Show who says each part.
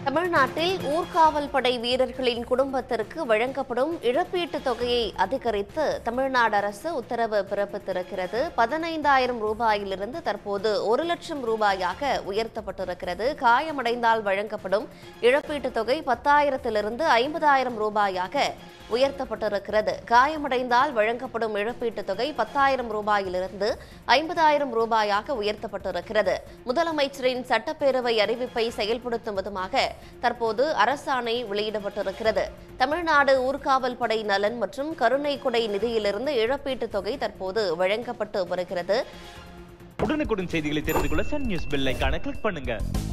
Speaker 1: தமிழ்நாட்டில் ஊர்காவல் படை வீரர்களின் குடும்பத்திற்கு வழங்கப்படும் இழப்பீட்டுத் தொகையை அதிகரித்து தமிழ்நாடு அரசு உத்தரவு பிறப்பித்திருக்கிறது பதினைந்தாயிரம் ரூபாயிலிருந்து தற்போது ஒரு லட்சம் ரூபாயாக உயர்த்தப்பட்டிருக்கிறது காயமடைந்தால் வழங்கப்படும் இழப்பீட்டுத் தொகை பத்தாயிரத்திலிருந்து ஐம்பதாயிரம் ரூபாயாக உயர்த்தப்பட்டிருக்கிறது காயமடைந்தால் வழங்கப்படும் இழப்பீட்டுத் தொகை பத்தாயிரம் ரூபாயிலிருந்து ஐம்பதாயிரம் ரூபாயாக உயர்த்தப்பட்டிருக்கிறது முதலமைச்சரின் சட்டப்பேரவை அறிவிப்பை செயல்படுத்தும் விதமாக தற்போது அரசாணை வெளியிடப்பட்டிருக்கிறது தமிழ்நாடு ஊர்காவல் படை நலன் மற்றும் கருணை கொடை நிதியிலிருந்து இழப்பீட்டுத் தொகை தற்போது வழங்கப்பட்டு வருகிறது
Speaker 2: உடனுக்குடன் செய்திகளை தெரிந்து கொள்ள சன் நியூஸ் பெல் ஐகானை கிளிக் பண்ணுங்க